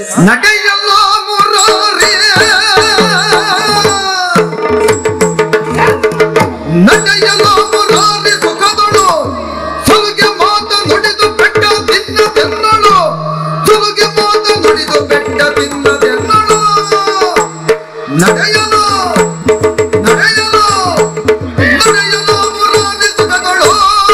ನಡೆಯಲ್ಲ ಮುರಾರಿ ನಡೆಯಲ್ಲ ಮುರಾರಿ ಸುಖದಳು ಸುಲುಗೆ ಮಾತ ನುಡಿದು ಬೆಟ್ಟ ತಿನ್ನದೆನ್ನಳು ಸುಲುಗೆ ಮಾತ ನುಡಿದು ಬೆಟ್ಟ ತಿನ್ನದೆನ್ನಳು ನಡೆಯಲು ನಡೆಯಲು ನಡೆಯಲು ಮುರಾರಿ ಸುಖದಳು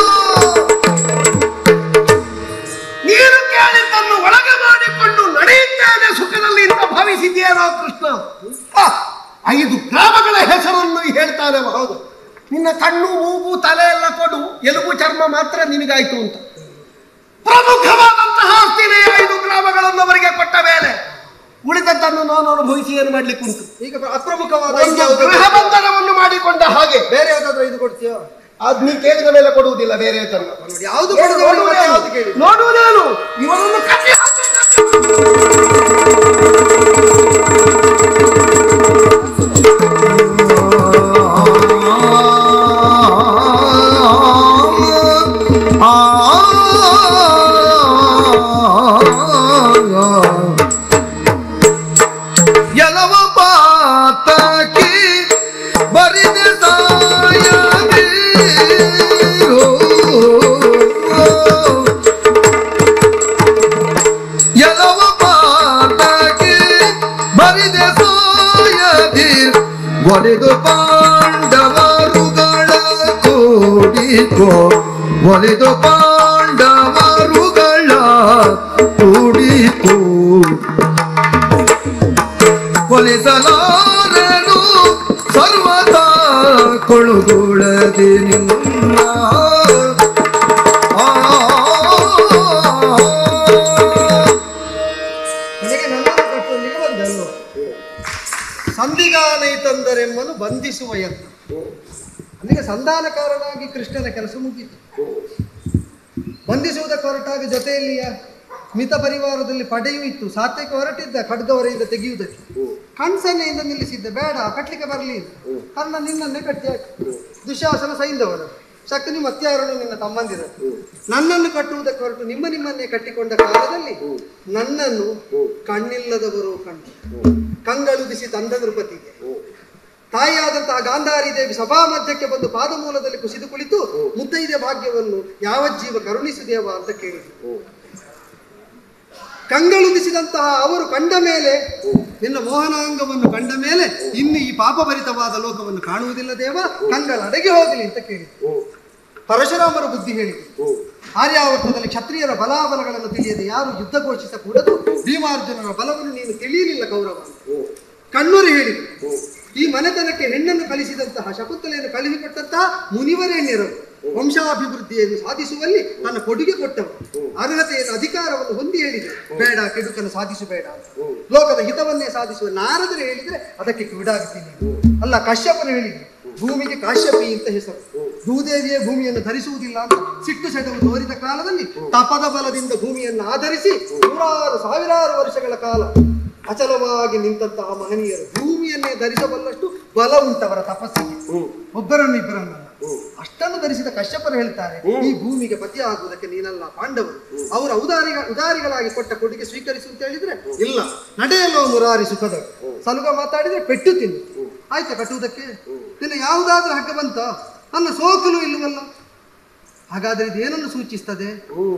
ನೀನು ಕೇಳಿದ್ದನ್ನು ಒಳಗೆ ಮಾಡಿಕೊಂಡು ನಡೆಯುತ್ತೇನೆ ಸುಖದಲ್ಲಿ ಅಂತ ಭಾವಿಸಿದ್ಯೇನೋ ಕೃಷ್ಣ ಹ, ಐದು ಗ್ರಾಮಗಳ ಹೆಸರನ್ನು ಹೇಳ್ತಾನೆ ಹೌದು ನಿನ್ನ ಕಣ್ಣು ಮೂಗು ತಲೆ ಎಲ್ಲ ಕೊಡು ಎಲುಬು ಚರ್ಮ ಮಾತ್ರ ನಿನಗಾಯ್ತು ಅಂತ ಪ್ರಮುಖವಾದಂತಹ ಆಸ್ತಿನೇ ಐದು ಗ್ರಾಮಗಳನ್ನು ಅವರಿಗೆ ಕೊಟ್ಟ ಮೇಲೆ ಉಳಿದದ್ದನ್ನು ನಾನು ಅನುಭವಿಸಿ ಏನು ಮಾಡ್ಲಿಕ್ಕೆ ಉಂಟು ಈಗ ಅಪ್ರಮುಖವಾದ ಒಂದು ಇದು ಯಾವ್ದು? ಗೃಹ ಬಂಧನವನ್ನು ಮಾಡಿಕೊಂಡ ಹಾಗೆ ಬೇರೆ ಯಾವ್ದಾದ್ರು ಇದು ಕೊಡ್ತೀಯೋ ಅದ್ ನೀ ಕೇಳಿದ ಮೇಲೆ ಕೊಡುವುದಿಲ್ಲ ಬೇರೆ ತನ್ನ ನೋಡಿ ಯಾವ್ದು ಕೊಡದೆ ನೋಡಿ ಮತ್ತೆ ಯಾವ್ದು ಕೇಳಿ ನೋಡುವುದೇನು ಇವನನ್ನು ಕಟ್ಟಿ ಹಾಕಿ ಎಲವ ಪಾತಕಿ ಬರಿದೆ ಸಾಯದಿ ಎಲವ ಪಾತಕಿ ಬರಿದೆ ಸಾಯದಿ ಒಲಿದು ಪಾಂಡವರುಗಳ ಕೂಡಿಕೋ ಒಲಿದು ಪಾಂಡವರುಗಳ ಕೂಡಿಕೋ ಕೊಲಿಸಲಾರನು ಸರ್ವದಾ ಕೊಳುಗುಳದಿ ನಿನ್ನ ಆ. ನನಗೆ ನನ್ನನ್ನು ಕಟ್ಟುವಲ್ಲಿಗೆ ಬಂದೆ ಅಲ್ವ ಸಂಧಿಗಾನೈತಂದರೆಮ್ಮನು ಬಂಧಿಸುವ ಯತ್ನ ಅಲ್ಲಿಗೆ ಸಂಧಾನಕಾರನಾಗಿ ಕೃಷ್ಣನ ಕೆಲಸ ಮುಗೀತು ಬಂಧಿಸುವುದಕ್ಕೆ ಹೊರಟಾಗ ಜೊತೆಯಲ್ಲಿಯ ಮಿತ ಪರಿವಾರದಲ್ಲಿ ಪಡೆಯೂ ಇತ್ತು ಸಾತ್ಯಕ್ಕೆ ಹೊರಟಿದ್ದ ಖಡ್ಗವರೆಯಿಂದ ತೆಗೆಯುವುದಕ್ಕೆ ಕಣ್ಸನ್ನೆಯಿಂದ ನಿಲ್ಲಿಸಿದ್ದ ಬೇಡ ಕಟ್ಲಿಕ್ಕೆ ಬರಲಿ ಕಾರಣ ನಿನ್ನನ್ನೇ ಕಟ್ಟಿ ಹಾಕಿ ದುಶಾಸನ ಸೈಂದವರು ಶಕ್ತಿ ಮತ್ಯಾರನು ನಿನ್ನ ತಮ್ಮಂದಿರ ನನ್ನನ್ನು ಕಟ್ಟುವುದಕ್ಕೆ ಹೊರಟು ನಿಮ್ಮ ನಿಮ್ಮನ್ನೇ ಕಟ್ಟಿಕೊಂಡ ಕಾಲದಲ್ಲಿ ನನ್ನನ್ನು ಕಣ್ಣಿಲ್ಲದವರು ಕಂಡು ಕಂಗಳುದಿಸಿ ತಂದ ನೃಪತಿಗೆ ತಾಯಿಯಾದಂತಹ ಗಾಂಧಾರಿ ದೇವಿ ಸಭಾ ಮಧ್ಯಕ್ಕೆ ಬಂದು ಪಾದಮೂಲದಲ್ಲಿ ಕುಸಿದು ಕುಳಿತು ಮುತ್ತೈದೆ ಭಾಗ್ಯವನ್ನು ಯಾವ ಜೀವ ಕರುಣಿಸಿದೆಯವ ಅಂತ ಕೇಳಿದ್ರು ಕಂಗಳುದಿಸಿದಂತಹ ಅವರು ಕಂಡ ಮೇಲೆ ನಿನ್ನ ಮೋಹನಾಂಗವನ್ನು ಕಂಡ ಮೇಲೆ ಇನ್ನು ಈ ಪಾಪಭರಿತವಾದ ಲೋಕವನ್ನು ಕಾಣುವುದಿಲ್ಲ ದೇವ ಕಂಗಳ ಅಡಗಿ ಹೋಗಲಿ ಅಂತ ಕೇಳಿದ್ರು ಪರಶುರಾಮರ ಬುದ್ಧಿ ಹೇಳಿದ್ರು ಆರ್ಯಾವರ್ತದಲ್ಲಿ ಕ್ಷತ್ರಿಯರ ಬಲಾಬಲಗಳನ್ನು ತಿಳಿಯದೆ ಯಾರು ಯುದ್ಧ ಘೋಷಿಸಕೂಡದು ಭೀಮಾರ್ಜುನನ ಬಲವನ್ನು ನೀನು ತಿಳಿಯಲಿಲ್ಲ ಕೌರವ ಕಣ್ಣೂರಿ ಹೇಳಿದರು ಈ ಮನೆತನಕ್ಕೆ ಹೆಣ್ಣನ್ನು ಕಲಿಸಿದಂತಹ ಶಕುಂತಲೆಯನ್ನು ಕಳುಹಿಕೊಟ್ಟಂತಹ ಮುನಿವರೇಣ್ಯರು ವಂಶಾಭಿವೃದ್ಧಿಯನ್ನು ಸಾಧಿಸುವಲ್ಲಿ ತನ್ನ ಕೊಡುಗೆ ಕೊಟ್ಟವರು ಅರ್ಹತೆಯನ್ನು ಅಧಿಕಾರವನ್ನು ಹೊಂದಿ ಹೇಳಿದೆ ಬೇಡ ಕೆಡುಕನ್ನು ಸಾಧಿಸಬೇಡ ಅಂತ. ಲೋಕದ ಹಿತವನ್ನೇ ಸಾಧಿಸುವ ನಾರದರು ಹೇಳಿದ್ರೆ ಅದಕ್ಕೆ ಕಿವಿಡಾಗುತ್ತೀನಿ ಅಲ್ಲ ಕಶ್ಯಪನು ಹೇಳಿದ್ರು ಭೂಮಿಗೆ ಕಾಶ್ಯಪಿ ಅಂತ ಹೆಸರು ಭೂದೇವಿಯೇ ಭೂಮಿಯನ್ನು ಧರಿಸುವುದಿಲ್ಲ ಅಂತ ಸಿಟ್ಟು ಸೆಟವು ತೋರಿದ ಕಾಲದಲ್ಲಿ ತಪದ ಬಲದಿಂದ ಭೂಮಿಯನ್ನು ಆಧರಿಸಿ ನೂರಾರು ಸಾವಿರಾರು ವರ್ಷಗಳ ಕಾಲ ಅಚಲವಾಗಿ ನಿಂತಹ ಮಹನೀಯರು ಭೂಮಿಯನ್ನೇ ಧರಿಸಬಲ್ಲಷ್ಟು ಬಲ ಉಂಟವರ ತಪಸ್ಸಿಗೆ ಒಬ್ಬರನ್ನು ಇಬ್ಬರನ್ನ ಅಷ್ಟನ್ನು ಧರಿಸಿದ ಕಶ್ಯಪರು ಹೇಳ್ತಾರೆ ಈ ಭೂಮಿಗೆ ಪತಿ ಆಗುವುದಕ್ಕೆ ನೀನಲ್ಲ ಪಾಂಡವರು ಅವರ ಉದಾರಿಗ ಉದಾರಿಗಳಾಗಿ ಕೊಟ್ಟ ಕೊಡುಗೆ ಸ್ವೀಕರಿಸು ಅಂತ ಹೇಳಿದ್ರೆ ಇಲ್ಲ ನಡೆಯಲು ಮುರಾರಿ ಸುಖದ ಸಲುಗ ಮಾತಾಡಿದ್ರೆ ಪೆಟ್ಟು ತಿನ್ನು ಆಯ್ತಾ ಕಟ್ಟುವುದಕ್ಕೆ ನಿನ್ನ ಯಾವುದಾದ್ರೂ ಹಗ್ಗ ಬಂತ ನನ್ನ ಸೋಕಲು ಇಲ್ಲವಲ್ಲ ಹಾಗಾದ್ರೆ ಇದೇನನ್ನು ಸೂಚಿಸ್ತದೆ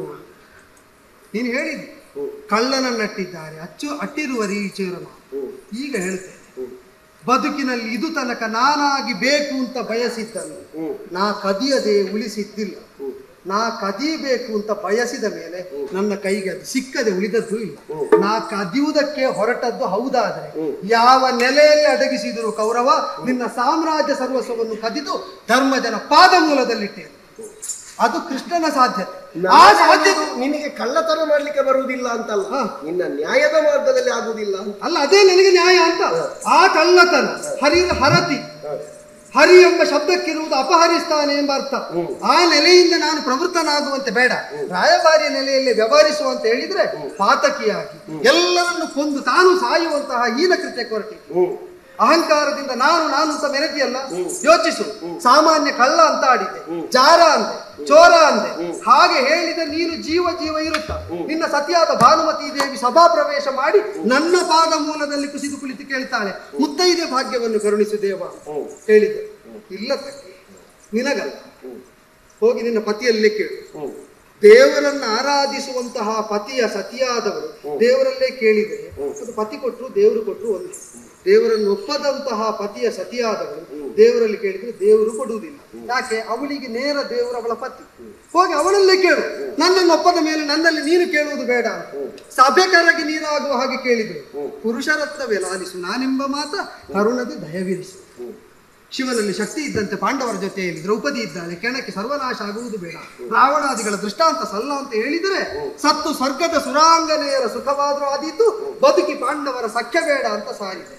ನೀನು ಹೇಳಿದ್ದಿ ಕಳ್ಳನನ್ನಟ್ಟಿದ್ದಾರೆ ಅಚ್ಚು ಅಟ್ಟಿರುವ ರೀಚೇರನು ಈಗ ಹೇಳ್ತೇನೆ ಬದುಕಿನಲ್ಲಿ ಇದು ತನಕ ನಾನಾಗಿ ಬೇಕು ಅಂತ ಬಯಸಿದ್ದನ್ನು ನಾ ಕದಿಯದೆ ಉಳಿಸಿದ್ದಿಲ್ಲ ನಾ ಕದಿಯಬೇಕು ಅಂತ ಬಯಸಿದ ಮೇಲೆ ನನ್ನ ಕೈಗೆ ಅದು ಸಿಕ್ಕದೆ ಉಳಿದದ್ದು ಇಲ್ಲ ನಾ ಕದಿಯುವುದಕ್ಕೆ ಹೊರಟದ್ದು ಹೌದಾದ್ರೆ ಯಾವ ನೆಲೆಯಲ್ಲಿ ಅಡಗಿಸಿದರು ಕೌರವ ನಿನ್ನ ಸಾಮ್ರಾಜ್ಯ ಸರ್ವಸ್ವವನ್ನು ಕದಿದು ಧರ್ಮಜನ ಪಾದ ಮೂಲದಲ್ಲಿಟ್ಟೇನೆ ಅದು ಕೃಷ್ಣನ ಸಾಧ್ಯತೆ ಆ ಸಾಧ್ಯತೆ ನಿನಗೆ ಕಳ್ಳತನ ಮಾಡ್ಲಿಕ್ಕೆ ಬರುವುದಿಲ್ಲ ಅಂತಲ್ಲ ಹಾ. ನಿನ್ನ ನ್ಯಾಯದ ಮಾರ್ಗದಲ್ಲಿ ಆಗುವುದಿಲ್ಲ ಅಂತ ಅಲ್ಲ ಅದೇ ನನಗೆ ನ್ಯಾಯ ಅಂತ ಆ ಕಳ್ಳತನ ಹರಿ ಹರತಿ ಹರಿ ಎಂಬ ಶಬ್ದಕ್ಕಿರುವುದು ಅಪಹರಿಸ್ತಾನೆ ಎಂಬ ಅರ್ಥ ಆ ನೆಲೆಯಿಂದ ನಾನು ಪ್ರವೃತ್ತನಾಗುವಂತೆ ಬೇಡ ರಾಯಭಾರಿಯ ನೆಲೆಯಲ್ಲಿ ವ್ಯವಹರಿಸುವ ಅಂತ ಹೇಳಿದ್ರೆ ಪಾತಕಿಯಾಗಿ ಎಲ್ಲರನ್ನು ಕೊಂದು ತಾನು ಸಾಯುವಂತಹ ಹೀನ ಕೃತ್ಯಕ್ಕೆ ಹೊರಟಿ ಅಹಂಕಾರದಿಂದ ನಾನು ನಾನು ಅಂತ ಮೆರೆದಿಯಲ್ಲ ಯೋಚಿಸು ಸಾಮಾನ್ಯ ಕಳ್ಳ ಅಂತ ಆಡಿದ್ದೆ ಜಾರ ಅಂದೆ ಚೋರ ಅಂದೆ ಹಾಗೆ ಹೇಳಿದ ನೀನು ಜೀವ ಜೀವ ಇರುತ್ತ ನಿನ್ನ ಸತಿಯಾದ ಭಾನುಮತಿ ದೇವಿ ಸಭಾ ಪ್ರವೇಶ ಮಾಡಿ ನನ್ನ ಪಾದ ಮೂಲದಲ್ಲಿ ಕುಸಿದು ಕುಳಿತು ಕೇಳ್ತಾಳೆ ಮುತ್ತೈದೆ ಭಾಗ್ಯವನ್ನು ಕರುಣಿಸು ದೇವ ಹೇಳಿದೆ ಇಲ್ಲ ತಂಗಿ, ನಿನಗಲ್ಲ ಹೋಗಿ ನಿನ್ನ ಪತಿಯಲ್ಲೇ ಕೇಳು ದೇವರನ್ನ ಆರಾಧಿಸುವಂತಹ ಪತಿಯ ಸತಿಯಾದವರು ದೇವರಲ್ಲೇ ಕೇಳಿದರೆ ಅದು ಪತಿ ಕೊಟ್ಟರು ದೇವರು ಕೊಟ್ಟರು ಒಂದು ದೇವರನ್ನು ಒಪ್ಪದಂತಹ ಪತಿಯ ಸತಿಯಾದವರು ದೇವರಲ್ಲಿ ಕೇಳಿದ್ರೆ ದೇವರು ಕೊಡುವುದಿಲ್ಲ ಯಾಕೆ ಅವಳಿಗೆ ನೇರ ದೇವರು ಅವಳ ಪತಿ ಹೋಗಿ ಅವಳಲ್ಲೇ ಕೇಳು ನನ್ನನ್ನು ಒಪ್ಪದ ಮೇಲೆ ನನ್ನಲ್ಲಿ ನೀನು ಕೇಳುವುದು ಬೇಡ ಅಂತ ಸಭೆ ಕರಗಿ ನೀರಾಗುವ ಹಾಗೆ ಕೇಳಿದ್ರು ಪುರುಷರತ್ವವೇ ಲಾಲಿಸು ನಾನೆಂಬ ಮಾತ ಕರುಣದ ದಯವಿರಿಸು ಶಿವನಲ್ಲಿ ಶಕ್ತಿ ಇದ್ದಂತೆ ಪಾಂಡವರ ಜೊತೆಯಲ್ಲಿ ದ್ರೌಪದಿ ಇದ್ದಾಳೆ ಕೆಣಕ್ಕೆ ಸರ್ವನಾಶ ಆಗುವುದು ಬೇಡ ರಾವಣಾದಿಗಳ ದೃಷ್ಟಾಂತ ಸಲ್ಲ ಅಂತ ಹೇಳಿದರೆ ಸತ್ತು ಸ್ವರ್ಗದ ಸುರಾಂಗನೆಯರ ಸುಖವಾದರೂ ಆದೀತು ಬದುಕಿ ಪಾಂಡವರ ಸಖ್ಯ ಬೇಡ ಅಂತ ಸಾರಿದೆ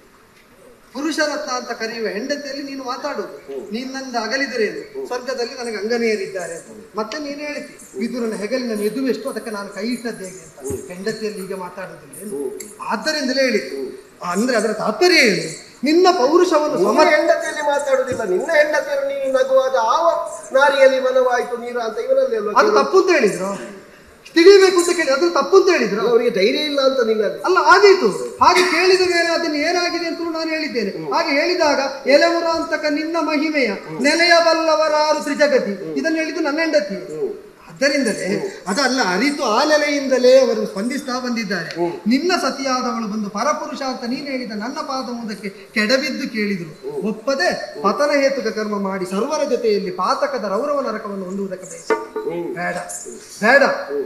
ಪುರುಷರತ್ನ ಅಂತ ಕರೆಯುವ ಹೆಂಡತಿಯಲ್ಲಿ ನೀನು ಮಾತಾಡುವುದು ನಿನ್ನಿಂದ ಅಗಲಿದರೆ ಏನು? ಸ್ವರ್ಗದಲ್ಲಿ ನನಗೆ ಅಂಗನೆಯರಿದ್ದಾರೆ ಅಂತ ಮತ್ತೆ ನೀನು ಹೇಳ್ತಿ ವಿದುರನ ಹೆಗಲಿನ ಮೆದುವೆಷ್ಟು ಅದಕ್ಕೆ ನಾನು ಕೈ ಇಟ್ಟದ್ದು ಹೇಗೆ ಅಂತ ಹೆಂಡತಿಯಲ್ಲಿ ಹೀಗೆ ಮಾತಾಡುವುದಿಲ್ಲ ಏನು? ಆದ್ದರಿಂದಲೇ ಹೇಳಿತು ಅಂದ್ರೆ ಅದರ ತಾತ್ಪರ್ಯ ಏನು ನಿನ್ನ ಪೌರುಷವನ್ನು ನಿನ್ನ ಸಮ ಹೆಂಡತಿಯಲ್ಲಿ ಮಾತಾಡುದಿಲ್ಲ ನಿನ್ನ ಹೆಂಡತಿಯನ್ನು ನೀನು ನಗುವಾಗ ಆವ ನಾರಿಯಲ್ಲಿ ಮನವಾಯಿತು ನೀರು ಅಂತ ಇವರಲ್ಲಿ ಅಲ್ವಾ ಅದು ತಪ್ಪು ಅಂತ ಹೇಳಿದ್ರು ತಿಳಿಬೇಕು ಅಂತ ಕೇಳಿ ಅದು ತಪ್ಪು ಅಂತ ಹೇಳಿದ್ರು ಅವರಿಗೆ ಧೈರ್ಯ ಇಲ್ಲ ಅಂತ ನಿನ್ನ ಅಲ್ಲ ಆದೀತು ಹಾಗೆ ಕೇಳಿದ ಮೇಲೆ ಅದನ್ನು ಏನಾಗಿದೆ ಅಂತ ನಾನು ಹೇಳಿದ್ದೇನೆ ಹಾಗೆ ಹೇಳಿದಾಗ ಎಲೆಮುರ ಅಂತಕ ನಿನ್ನ ಮಹಿಮೆಯ ನೆಲೆಯಬಲ್ಲವರಾರು ತ್ರಿಜಗತಿ ಇದನ್ನು ಹೇಳಿದ್ದು ನನ್ನ ಹೆಂಡತಿ ಆದ್ದರಿಂದಲೇ ಅದಲ್ಲ ಅರಿತು ಆ ನೆಲೆಯಿಂದಲೇ ಅವರು ಸ್ಪಂದಿಸ್ತಾ ಬಂದಿದ್ದಾರೆ ನಿನ್ನ ಸತಿಯಾದವಳು ಬಂದು ಪರಪುರುಷ ಅಂತ ನೀನು ಹೇಳಿದ ನನ್ನ ಪಾದ ಮುಂದಕ್ಕೆ ಕೆಡಬಿದ್ದು ಕೇಳಿದ್ರು ಒಪ್ಪದೆ ಪತನ ಹೇತುಕ ಕರ್ಮ ಮಾಡಿ ಸರ್ವರ ಜೊತೆಯಲ್ಲಿ ಪಾತಕದ ರೌರವ ನರಕವನ್ನು ಹೊಂದುವುದಕ್ಕೆ ಬಯಸಿ ಬೇಡ ಬೇಡ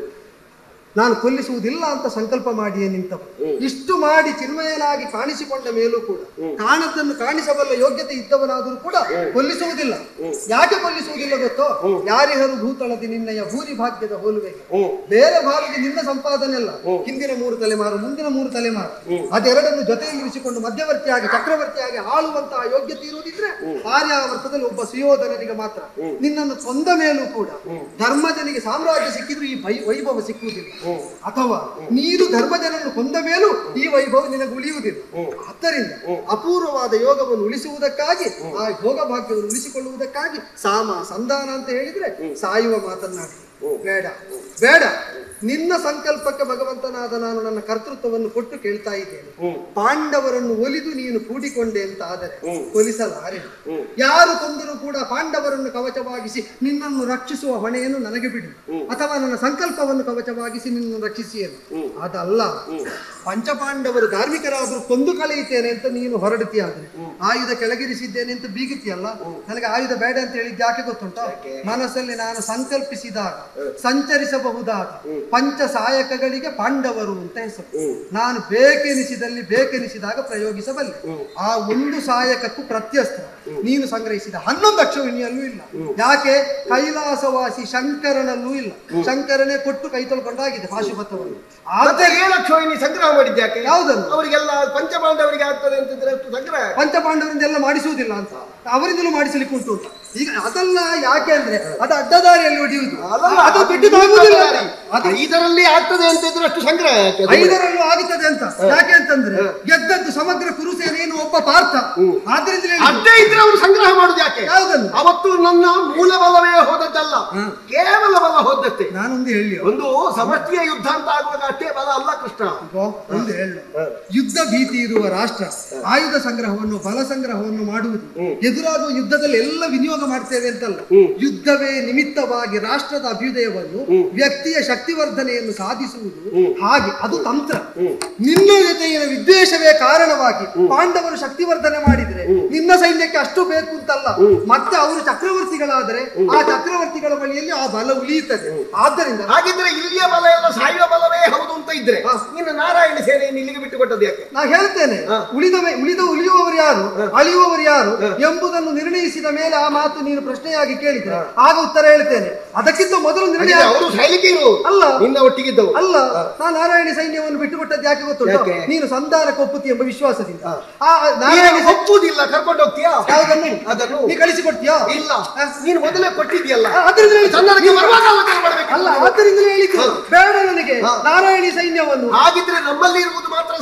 ನಾನು ಕೊಲ್ಲಿಸುವುದಿಲ್ಲ ಅಂತ ಸಂಕಲ್ಪ ಮಾಡಿಯೇ ನಿಂತವು ಇಷ್ಟು ಮಾಡಿ ಚಿನ್ಮಯನಾಗಿ ಕಾಣಿಸಿಕೊಂಡ ಮೇಲೂ ಕೂಡ ಕಾಣದನ್ನು ಕಾಣಿಸಬಲ್ಲ ಯೋಗ್ಯತೆ ಇದ್ದವನಾದರೂ ಕೂಡ ಕೊಲ್ಲಿಸುವುದಿಲ್ಲ ಯಾಕೆ ಕೊಲ್ಲಿಸುವುದಿಲ್ಲ ಗೊತ್ತೋ ಯಾರಿಹರು ಭೂತಳದಿ ನಿನ್ನಯ ಭೂರಿ ಭಾಗ್ಯದ ಹೋಲುವೆಗೆ ಬೇರೆ ಭಾರತಿ ನಿನ್ನ ಸಂಪಾದನೆ ಅಲ್ಲ ಹಿಂದಿನ ಮೂರು ತಲೆಮಾರು ಮುಂದಿನ ಮೂರು ತಲೆಮಾರು ಅದೆರಡನ್ನು ಜೊತೆಯಲ್ಲಿ ಇರಿಸಿಕೊಂಡು ಮಧ್ಯವರ್ತಿಯಾಗಿ ಚಕ್ರವರ್ತಿಯಾಗಿ ಆಳುವಂತಹ ಯೋಗ್ಯತೆ ಇರುವುದಿದ್ರೆ ಆರ್ಯಾವರ್ತದಲ್ಲಿ ಒಬ್ಬ ಸುಯೋಧನನಿಗೆ ಮಾತ್ರ ನಿನ್ನನ್ನು ಕೊಂದ ಮೇಲೂ ಕೂಡ ಧರ್ಮಜನಿಗೆ ಸಾಮ್ರಾಜ್ಯ ಸಿಕ್ಕಿದ್ರು ಈ ವೈ- ವೈಭವ ಸಿಕ್ಕುವುದಿಲ್ಲ ಅಥವಾ ನೀನು ಧರ್ಮಜನನ್ನು ಕೊಂದ ಮೇಲೂ ಈ ವೈಭವ ನಿನಗೆ ಉಳಿಯುವುದಿಲ್ಲ ಆದ್ದರಿಂದ ಅಪೂರ್ವವಾದ ಯೋಗವನ್ನು ಉಳಿಸುವುದಕ್ಕಾಗಿ ಆ ಯೋಗ ಭಾಗ್ಯವನ್ನು ಉಳಿಸಿಕೊಳ್ಳುವುದಕ್ಕಾಗಿ ಸಾಮ ಸಂಧಾನ ಅಂತ ಹೇಳಿದ್ರೆ ಸಾಯುವ ಮಾತನ್ನಾಡಿ ಬೇಡ ಬೇಡ ನಿನ್ನ ಸಂಕಲ್ಪಕ್ಕೆ ಭಗವಂತನಾದ ನಾನು ನನ್ನ ಕರ್ತೃತ್ವವನ್ನು ಕೊಟ್ಟು ಕೇಳ್ತಾ ಇದ್ದೇನೆ ಪಾಂಡವರನ್ನು ಒಲಿದು ನೀನು ಕೂಡಿಕೊಂಡೆ ಅಂತ ಆದರೆ ಕೊಲಿಸಲಾರೆ ಯಾರು ಕೊಂದರೂ ಕೂಡ ಪಾಂಡವರನ್ನು ಕವಚವಾಗಿಸಿ ನಿನ್ನನ್ನು ರಕ್ಷಿಸುವ ಹೊಣೆಯನ್ನು ನನಗೆ ಬಿಡು ಅಥವಾ ನನ್ನ ಸಂಕಲ್ಪವನ್ನು ಕವಚವಾಗಿಸಿ ನಿನ್ನನ್ನು ರಕ್ಷಿಸಿಯನು ಅದಲ್ಲ ಪಂಚಪಾಂಡವರು ಧಾರ್ಮಿಕರಾದರೂ ಕೊಂದು ಕಳೆಯುತ್ತೇನೆ ಅಂತ ನೀನು ಹೊರಡುತ್ತೀಯಾದ್ರೆ ಆಯುಧ ಕೆಳಗಿರಿಸಿದ್ದೇನೆ ಅಂತ ಬೀಗುತ್ತೀಯಲ್ಲ ನನಗೆ ಆಯುಧ ಬೇಡ ಅಂತ ಹೇಳಿದ್ದು ಯಾಕೆ ಗೊತ್ತುಂಟ ಮನಸ್ಸಲ್ಲಿ ನಾನು ಸಂಕಲ್ಪಿಸಿದಾಗ ಸಂಚರಿಸಬಹುದಾದ ಪಂಚ ಸಾಯಕಗಳಿಗೆ ಪಾಂಡವರು ಅಂತ ಹೆಸರು ನಾನು ಬೇಕೆನಿಸಿದಲ್ಲಿ ಬೇಕೆನಿಸಿದಾಗ ಪ್ರಯೋಗಿಸಬಲ್ಲೆ ಆ ಒಂದು ಸಾಯಕಕ್ಕೂ ಪ್ರತ್ಯಸ್ತ್ರ ನೀನು ಸಂಗ್ರಹಿಸಿದ ಹನ್ನೊಂದು ಅಕ್ಷವಿಣಿಯಲ್ಲೂ ಇಲ್ಲ ಯಾಕೆ ಕೈಲಾಸವಾಸಿ ಶಂಕರನಲ್ಲೂ ಇಲ್ಲ ಶಂಕರನೇ ಕೊಟ್ಟು ಕೈ ತೊಳ್ಕೊಂಡಾಗಿದೆ ಪಾಶುಪತವನ್ನು ಮತ್ತೆ ಏಳು ಲಕ್ಷ ಸಂಗ್ರಹ ಮಾಡಿದ್ಯಾಕೆ ಯಾವುದನ್ನು ಅವರಿಗೆಲ್ಲ ಪಂಚಪಾಂಡವರಿಗೆ ಆಗ್ತದೆ ಅಂತಿದ್ರೆ ಅಷ್ಟು ಸಂಗ್ರಹ ಪಂಚಪಾಂಡವರಿಂದೆಲ್ಲ ಮಾಡಿಸುವುದಿಲ್ಲ ಅಂತ ಅವರಿಂದಲೂ ಮಾಡಿಸಲಿಕ್ಕೆ ಉಂಟು ಅಂತ ಈಗ ಅದಲ್ಲ ಯಾಕೆ ಅಂದ್ರೆ ಅದು ಅಡ್ಡದಾರಿಯಲ್ಲಿ ಹೊಡೆಯುವುದು ಅದಲ್ಲ, ಅದು ಅದು ಬಿಟ್ಟುದಾಗುವುದಿಲ್ಲ ಅದು ಐದರಲ್ಲಿ ಆಗ್ತದೆ ಅಂತಿದ್ರೆ ಅಷ್ಟು ಸಂಗ್ರಹ ಯಾಕೆ ಅದು? ಐದರಲ್ಲೂ ಆಗುತ್ತದೆ ಅಂತ ಯಾಕೆ ಅಂತಂದ್ರೆ ಗೆದ್ದದ್ದು ಸಮಗ್ರ ಕುರುಸೇನೆಯನ್ನು ಒಬ್ಬ ಪಾರ್ಥ ಆದ್ರಿಂದ ಅಡ್ಡೆ ಇದ್ರೆ ಅವರು ಸಂಗ್ರಹ ಮಾಡುದು ಯಾಕೆ ಯಾವುದನ್ನು ಅವತ್ತು ನನ್ನ ಮೂಲ ಬಲವೇ ಹೋದದ್ದಲ್ಲ ಕೇವಲ ಬಲ ಹೋದಷ್ಟೇ ನಾನೊಂದು ಹೇಳಿ ಒಂದು ಸಮಷ್ಟಿಯ ಯುದ್ಧ ಅಂತ ಆಗುವಾಗ ಅಷ್ಟೇ ಬಲ ಅಲ್ಲ ಕೃಷ್ಣ ಒಂದು ಹೇಳು ಯುದ್ಧ ಭೀತಿ ಇರುವ ರಾಷ್ಟ್ರ ಆಯುಧ ಸಂಗ್ರಹವನ್ನು ಬಲ ಸಂಗ್ರಹವನ್ನು ಮಾಡುವುದು ಎದುರಾಗುವ ಯುದ್ಧದಲ್ಲಿ ಎಲ್ಲ ವಿನಿಯೋಗ ಮಾಡ್ತೇವೆ ಅಂತಲ್ಲ ಯುದ್ಧವೇ ನಿಮಿತ್ತವಾಗಿ ರಾಷ್ಟ್ರದ ಅಭ್ಯುದಯವನ್ನು ವ್ಯಕ್ತಿಯ ಶಕ್ತಿವರ್ಧನೆಯನ್ನು ಸಾಧಿಸುವುದು ಹಾಗೆ ಅದು ತಂತ್ರ ನಿನ್ನ ಜೊತೆಗಿನ ವಿದ್ವೇಷವೇ ಕಾರಣವಾಗಿ ಪಾಂಡವರು ಶಕ್ತಿವರ್ಧನೆ ಮಾಡಿದ್ರೆ ನಿನ್ನ ಸೈನ್ಯಕ್ಕೆ ಅಷ್ಟು ಬೇಕು ಅಂತಲ್ಲ ಮತ್ತೆ ಅವರು ಚಕ್ರವರ್ತಿಗಳಾದರೆ ಆ ಚಕ್ರವರ್ತಿಗಳ ಬಳಿಯಲ್ಲಿ ಆ ಬಲ ಉಳಿಯುತ್ತದೆ ಆದ್ದರಿಂದ ಹಾಗಿದ್ರೆ ಇಲ್ಲಿಯ ಬಲ ಎಲ್ಲ ಸಾಯುವ ಬಲವೇ ಹೌದು ಅಂತ ಇದ್ರೆ ಇನ್ನು ನಾರಾಯಣ ಸೇನೆಯನ್ನು ಇಲ್ಲಿಗೆ ಬಿಟ್ಟು ಕೊಟ್ಟದ್ದು ಯಾಕೆ ನಾ ಹೇಳ್ತೇನೆ ಉಳಿದ ಮೇ- ಉಳಿದ ಉಳಿಯುವವರು ಯಾರು ಅಳಿಯುವವರು ಯಾರು ಎಂಬುದನ್ನು ನಿರ್ಣಯಿಸಿದ ಮೇಲೆ ಆ ಮಾತು ನೀನು ಪ್ರಶ್ನೆಯಾಗಿ ಕೇಳಿದ್ರೆ ಆಗ ಉತ್ತರ ಹೇಳ್ತೇನೆ ಅದಕ್ಕಿಂತ ಮೊದಲು ನಿರ್ಣಯ ಹಾಗಿದ್ರೆ ಅವರು ಸಾಯ್ಲಿಕ್ಕೆ ಇರು ಅಲ್ಲ. ನಿನ್ನ ಒಟ್ಟಿಗಿದ್ದವು ಅಲ್ಲ ನಾ ನಾರಾಯಣ ಸೈನ್ಯವನ್ನು ಬಿಟ್ಟು ಕೊಟ್ಟದ್ದು ಯಾಕೆ ಗೊತ್ತುಂಟು ಯಾಕೆ? ನೀನು ಸಂಧಾನಕ್ಕೆ ಒಪ್ಪುತ್ತಿ ಎಂಬ ವಿಶ್ವಾಸದಿಂದ ಆ ನೀನು ನಾರಾಯಣ ಸೈ- ಒಪ್ಪುವುದಿಲ್ಲ ಕರ್ಕೊಂಡು ಹೋಗ್ತೀಯಾ ಯಾವುದನ್ನು ಅದನ್ನು ನೀ ಕಳಿಸಿಕೊಡ್ತೀಯಾ ಇಲ್ಲ ನೀನು ಮೊದಲೇ ಕೊಟ್ಟಿದ್ಯಲ್ಲ ಆ, ಅದರಿಂದ ಹೇಳಿ- ಸಂಧಾನಕ್ಕೆ ಬರುವಾಗ ಆಲೋಚನೆ ಮಾಡ್ಬೇಕು ಅಲ್ಲ ಆದ್ದರಿಂದ ಹೇಳಿದ್ದು ಬೇಡ ನನಗೆ ನಾರಾಯಣಿ ಸೈನ್ಯವನ್ನು ಹಾಗಿದ್ರೆ ನಮ್ಮಲ್ಲಿ ಇರುವುದು ಮಾತ್ರ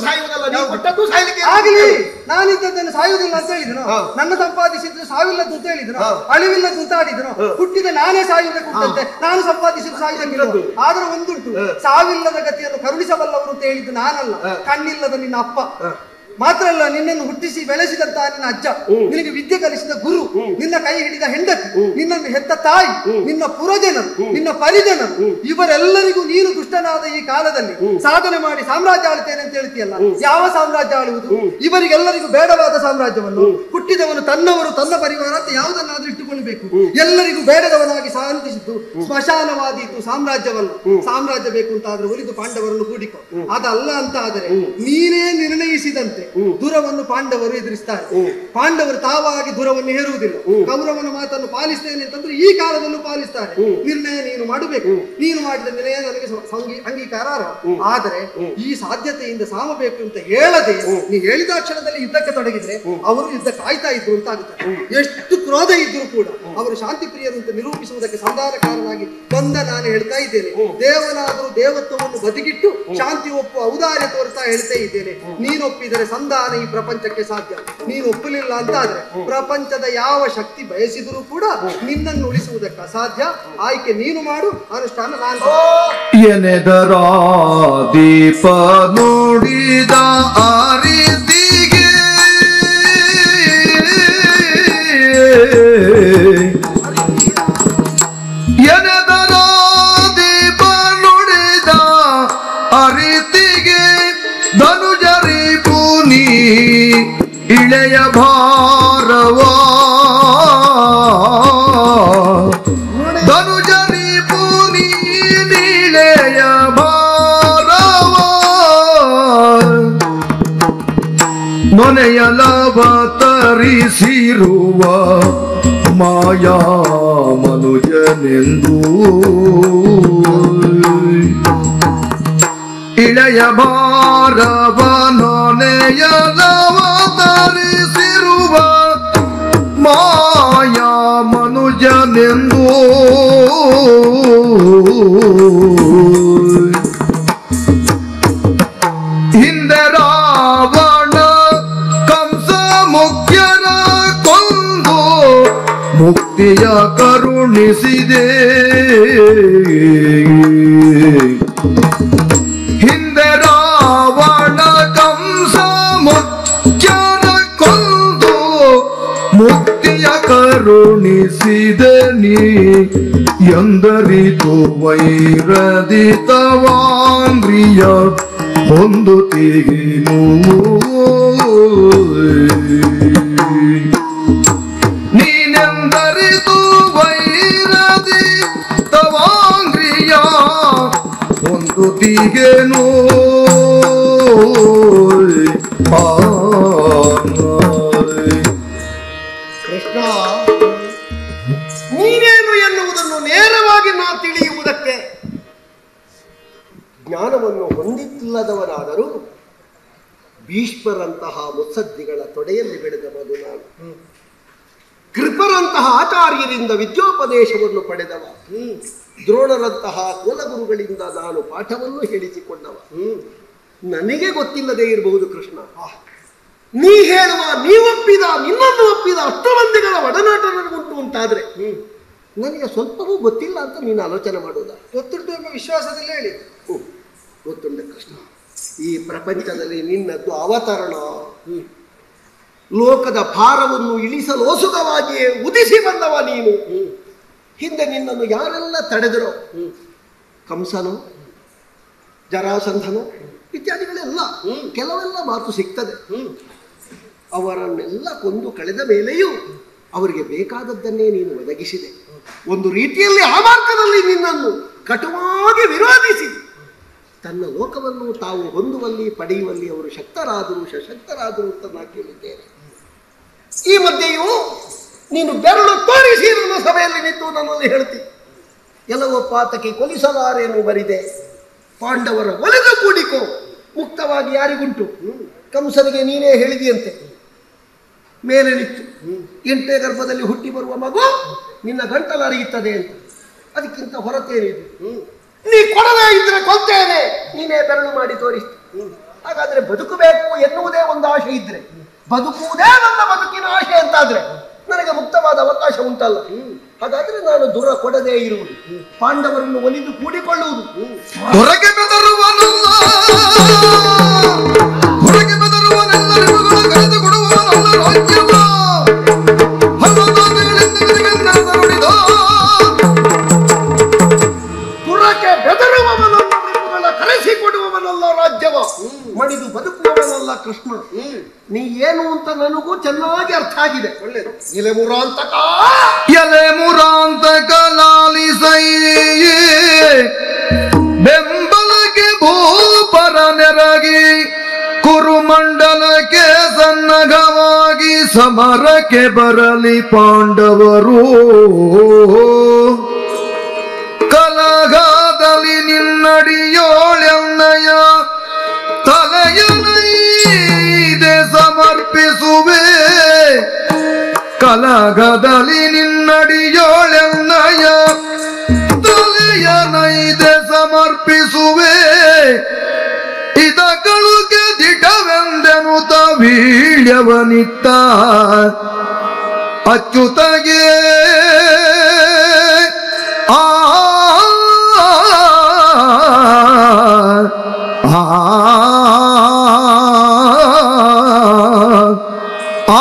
ಸಾಯುವುದಲ್ಲ ನೀವು ಕೊಟ್ಟದ್ದು ಸಾಯ್ಲಿಕ್ಕೆ ಆಗಲಿ ನಾನಿದ್ದದ್ದನ್ನು ಸಾಯುವುದಿಲ್ಲ ಅಂತ ಹೇಳಿದ್ರು ಹಾ. ನನ್ನ ಸಂಪಾದಿಸಿದ್ದು ಸಾವಿಲ್ಲದ್ದು ಅಂತ ಹೇಳಿದ್ರು ಹಾ. ಅಳಿವಿಲ್ಲದ್ದು ಅಂತ ಆಡಿದ್ರು ಹುಟ್ಟಿದ ನಾನೇ ಸಾಯುಬೇಕು ಅಂತಂತೆ ನಾನು ಸಂಪಾದಿಸಿದ್ದು ಸಾಯುವುದಂಗಿಲ್ಲ ಆದ್ರೆ ಒಂದುಂಟು ಸಾವಿಲ್ಲದ ಗತಿಯನ್ನು ಕರುಣಿಸಬಲ್ಲವರು ಅಂತ ಹೇಳಿದ್ದು ನಾನಲ್ಲ ಕಣ್ಣಿಲ್ಲದ ನಿನ್ನ ಅಪ್ಪ ಮಾತ್ರ ಅಲ್ಲ ನಿನ್ನನ್ನು ಹುಟ್ಟಿಸಿ ಬೆಳೆಸಿದಂತ ನಿನ್ನ ಅಜ್ಜ ನಿನಗೆ ವಿದ್ಯೆ ಕಲಿಸಿದ ಗುರು ನಿನ್ನ ಕೈ ಹಿಡಿದ ಹೆಂಡತಿ ನಿನ್ನನ್ನು ಹೆತ್ತ ತಾಯಿ ನಿನ್ನ ಪುರಜನರು ನಿನ್ನ ಪರಿಜನರು ಇವರೆಲ್ಲರಿಗೂ ನೀನು ದುಷ್ಟನಾದ ಈ ಕಾಲದಲ್ಲಿ ಸಾಧನೆ ಮಾಡಿ ಸಾಮ್ರಾಜ್ಯ ಆಳ್ತೇನೆ ಅಂತ ಹೇಳ್ತೀಯಲ್ಲ ಯಾವ ಸಾಮ್ರಾಜ್ಯ ಆಳುವುದು ಇವರಿಗೆಲ್ಲರಿಗೂ ಬೇಡವಾದ ಸಾಮ್ರಾಜ್ಯವನ್ನು ಹುಟ್ಟಿದವನು ತನ್ನವರು ತನ್ನ ಪರಿವಾರ ಅಂತ ಯಾವುದನ್ನಾದ್ರೂ ಇಟ್ಟುಕೊಳ್ಳಬೇಕು ಎಲ್ಲರಿಗೂ ಬೇಡದವನಾಗಿ ಶಾಂತಿಸಿದ್ದು ಸ್ಮಶಾನವಾದೀತು ಸಾಮ್ರಾಜ್ಯವಲ್ಲ ಸಾಮ್ರಾಜ್ಯ ಬೇಕು ಅಂತ ಆದ್ರೆ ಒಲಿದು ಪಾಂಡವರನ್ನು ಕೂಡಿಕೊ ಅದಲ್ಲ ಅಂತ ಆದರೆ ನೀನೇ ನಿರ್ಣಯಿಸಿದಂತೆ ದುರವನ್ನು ಪಾಂಡವರು ಎದುರಿಸ್ತಾರೆ ಪಾಂಡವರು ತಾವಾಗಿ ದುರವನ್ನು ಹೇರುವುದಿಲ್ಲ ಕೌರವನ ಮಾತನ್ನು ಪಾಲಿಸ್ತೇನೆ ಅಂತಂದ್ರೆ ಈ ಕಾಲದಲ್ಲೂ ಪಾಲಿಸ್ತಾರೆ ನಿರ್ಣಯ ನೀನು ಮಾಡಬೇಕು ನೀನು ಮಾಡಿದ ನಿರ್ಣಯ ನನಗೆ ಸ- ಸಂಗಿ- ಅಂಗೀಕಾರ ಅರ್ಹ. ಆದರೆ ಈ ಸಾಧ್ಯತೆಯಿಂದ ಸಾಮಬೇಕು ಅಂತ ಹೇಳದೆ ನೀ ಹೇಳಿದ ಕ್ಷಣದಲ್ಲಿ ಯುದ್ಧಕ್ಕೆ ತೊಡಗಿದ್ರೆ ಅವರು ಯುದ್ಧ ಕಾಯ್ತಾ ಇದ್ರು ಅಂತ ಆಗುತ್ತೆ ಎಷ್ಟು ಕ್ರೋಧ ಇದ್ರು ಕೂಡ ಅವರು ಶಾಂತಿ ಪ್ರಿಯರು ಅಂತ ನಿರೂಪಿಸುವುದಕ್ಕೆ ಸಂಧಾನಕಾರನಾಗಿ ಬಂದ ನಾನು ಹೇಳ್ತಾ ಇದ್ದೇನೆ ದೇವನಾದರೂ ದೇವತ್ವವನ್ನು ಬದಿಗಿಟ್ಟು ಶಾಂತಿ ಒಪ್ಪುವ ಔದಾರ್ಯ ತೋರ್ತಾ ಹೇಳ್ತಾ ಇದ್ದೇನೆ ನೀನೊಪ್ಪಿದರೆ ಸಂಧಾನ ಈ ಪ್ರಪಂಚಕ್ಕೆ ಸಾಧ್ಯ ನೀನು ಒಪ್ಪಲಿಲ್ಲ ಅಂತ ಆದ್ರೆ ಪ್ರಪಂಚದ ಯಾವ ಶಕ್ತಿ ಬಯಸಿದರೂ ಕೂಡ ನಿನ್ನನ್ನು ಉಳಿಸುವುದಕ್ಕೆ ಅಸಾಧ್ಯ ಆಯ್ಕೆ ನೀನು ಮಾಡು ಅನುಷ್ಠಾನ ನಾನು ಎನೆದರ ದೀಪ ನೋಡಿದ ಆ ರೀತಿಗೆ ಎನೆದರ ದೀಪ ನೋಡಿದ ಆ ರೀತಿಗೆ ಧನುಜರಿ ಪುನಿ ಇಳೆಯ ಭಾರವಾ ಧನುಜರಿ ಪುನಿ ನೀಳೆಯ ಭಾರವ ನೊನೆಯಲವ ತರಿಸಿರುವ ಮಾಯಾ ಮನುಜನೆಂದು ಇಳೆಯ ಭಾರವ ನೊನೆಯಲವ ತರಿಸಿರುವ ಮಾಯಾ ಮನುಜನೆಂದು ಹಿಂದೆ ರಾವಣ ಕಂಸ ಮುಖ್ಯರ ಕೊಂದು ಮುಕ್ತಿಯ ಕರುಣಿಸಿದೆ ಹಿಂದೆ ರಾವಣ ಕಂಸ ಮುಖ್ಯರ ಕೊಂದು ಮುಕ್ತಿಯ ಕರುಣಿಸಿದೆ ನೀ ಎಂದರಿತು ವೈರದಿತವಾಂಗ್ರಿಯ ಹೊಂದುತ್ತೀನು ನೀನೆಂದರಿತು ವೈರದಿ ತವಾಂಗ್ರಿಯ ಹೊಂದುತ್ತೀಗೇನು ಕೃಷ್ಣ ನೀನೇನು ಎನ್ನುವುದನ್ನು ನೇರವಾಗಿ ನಾ ತಿಳಿಯುವುದಕ್ಕೆ ಜ್ಞಾನವನ್ನು ಹೊಂದಿಲ್ಲದವನಾದರೂ ಭೀಷ್ಮರಂತಹ ಮುತ್ಸದ್ದಿಗಳ ತೊಡೆಯಲ್ಲಿ ಬೆಳೆದವನು ನಾನು ಕೃಪರಂತಹ ಆಚಾರ್ಯರಿಂದ ವಿದ್ಯೋಪದೇಶವನ್ನು ಪಡೆದವ ದ್ರೋಣರಂತಹ ಕುಲಗುರುಗಳಿಂದ ನಾನು ಪಾಠವನ್ನು ಹೇಳಿಸಿಕೊಂಡವ ನನಗೆ ಗೊತ್ತಿಲ್ಲದೆ ಇರಬಹುದು ಕೃಷ್ಣ ನೀ ಹೇಳುವ ನೀ ಒಪ್ಪಿದ ನಿನ್ನನ್ನು ಒಪ್ಪಿದ ಅಷ್ಟು ಮಂದಿಗಳ ಒಡನಾಟ ನನಗುಂಟು ಅಂತಾದ್ರೆ ನನಗೆ ಸ್ವಲ್ಪವೂ ಗೊತ್ತಿಲ್ಲ ಅಂತ ನೀನು ಆಲೋಚನೆ ಮಾಡುವುದಾ ಗೊತ್ತುಂಟು ಎಂಬ ವಿಶ್ವಾಸದಲ್ಲಿ ಹೇಳಿ ಹ್ಮ್. ಗೊತ್ತುಂಟ ಕೃಷ್ಣ ಈ ಪ್ರಪಂಚದಲ್ಲಿ ನಿನ್ನದ್ದು ಅವತರಣ ಲೋಕದ ಭಾರವನ್ನು ಇಳಿಸಲೋಸುಗವಾಗಿಯೇ ಉದಿಸಿ ಬಂದವ ನೀನು ಹಿಂದೆ ನಿನ್ನನ್ನು ಯಾರೆಲ್ಲ ತಡೆದರೋ ಕಂಸನು ಜರಾಸಂಧನು ಇತ್ಯಾದಿಗಳೆಲ್ಲ ಕೆಲವೆಲ್ಲ ಮಾತು ಸಿಗ್ತದೆ ಅವರನ್ನೆಲ್ಲ ಕೊಂದು ಕಳೆದ ಮೇಲೆಯೂ ಅವರಿಗೆ ಬೇಕಾದದ್ದನ್ನೇ ನೀನು ಒದಗಿಸಿದೆ ಒಂದು ರೀತಿಯಲ್ಲಿ ಆ ಮಾರ್ಗದಲ್ಲಿ ನಿನ್ನನ್ನು ಕಟುವಾಗಿ ವಿರೋಧಿಸಿ ತನ್ನ ಲೋಕವನ್ನು ತಾವು ಹೊಂದುವಲ್ಲಿ ಪಡೆಯುವಲ್ಲಿ ಅವರು ಶಕ್ತರಾದರು ಸಶಕ್ತರಾದರು ಅಂತ ನಾ ಕೇಳಿದ್ದೇನೆ ಈ ಮಧ್ಯೆಯೂ ನೀನು ಬೆರಳು ತೋರಿಸಿ ನನ್ನ ಸಭೆಯಲ್ಲಿ ನಿಂತು ನನ್ನಲ್ಲಿ ಹೇಳ್ತಿ ಎಲ್ಲವೋ ಪಾತಕ್ಕೆ ಕೊಲಿಸಲಾರೇನು ಬರಿದೆ ಪಾಂಡವರ ಒಲೆದ ಕೂಡಿಕೋ ಮುಕ್ತವಾಗಿ ಯಾರಿಗುಂಟು ಕಂಸನಿಗೆ ನೀನೇ ಹೇಳಿದೆಯಂತೆ ಮೇಲೆ ನಿಂತು ಎಂಟೇ ಗರ್ಭದಲ್ಲಿ ಹುಟ್ಟಿ ಬರುವ ಮಗು ನಿನ್ನ ಗಂಟಲರಿಯುತ್ತದೆ ಅಂತ ಅದಕ್ಕಿಂತ ಹೊರತೇನಿದೆ ನೀ ಕೊಡದೇ ಇದ್ರೆ ಕೊಲ್ತೇನೆ ನೀನೇ ಬೆರಳು ಮಾಡಿ ತೋರಿಸ್ತಿ ಹಾಗಾದ್ರೆ ಬದುಕಬೇಕು ಎನ್ನುವುದೇ ಒಂದು ಆಶೆ ಇದ್ರೆ ಬದುಕುವುದೇ ನನ್ನ ಬದುಕಿನ ಆಶೆ ಅಂತಾದ್ರೆ ನನಗೆ ಮುಕ್ತವಾದ ಅವಕಾಶ ಉಂಟಲ್ಲ ಹಾಗಾದ್ರೆ ನಾನು ದೂರ ಕೊಡದೇ ಇರುವುದು ಪಾಂಡವರನ್ನು ಒಲಿದು ಕೂಡಿಕೊಳ್ಳುವುದು ಹೊರಗೆ ಬೆದರುವನಲ್ಲ ಹೊರಗೆ ಬೆದರುವನೆಲ್ಲರಿಗೂ ಕರೆದು ಕೊಡುವವನಲ್ಲ ರಾಜ್ಯವ ಹಲ್ಲದಾದಿಗಳಿಂದ ನುಡಿದ ಪುರಕ್ಕೆ ಬೆದರುವವನಲ್ಲ ರಿಪುಗಳ ಕರೆಸಿಕೊಡುವವನಲ್ಲ ರಾಜ್ಯವ ಮಡಿದು ಬದುಕುವವನಲ್ಲ ಕೃಷ್ಣ ನೀ ಏನು ಅಂತ ನನಗೂ ಚೆನ್ನಾಗಿ ಅರ್ಥ ಆಗಿದೆ ಒಳ್ಳೇದು ಇಲೆ ಮುರಾಂತಕ ಎಲೆ ಮುರಾಂತ ಕಲಾಲಿಸೈ ಬೆಂಬಲಕ್ಕೆ ಭೂಪರ ನೆರಗಿ ಕುರುಮಂಡಲಕ್ಕೆ ಸನ್ನಗವಾಗಿ ಸಮರಕ್ಕೆ ಬರಲಿ ಪಾಂಡವರು ಕಲಗಾದಲ್ಲಿ ನಿನ್ನಡಿಯೋಳೆನ್ನಯ ತಲೆಯನೈದೆ ಸಮರ್ಪಿಸುವೆ ಕಲಗದಲ್ಲಿ ನಿನ್ನಡಿಯೋಳೆನ್ನಯ ತಲೆಯ ನೈದೆ ಸಮರ್ಪಿಸುವೆ ಇದಗಳಿಗೆ ದಿಟವೆಂದೆನುತ ವೀಳ್ಯವನಿತ್ತ ಅಚ್ಯುತಗೆ ಆ ಆ ಆ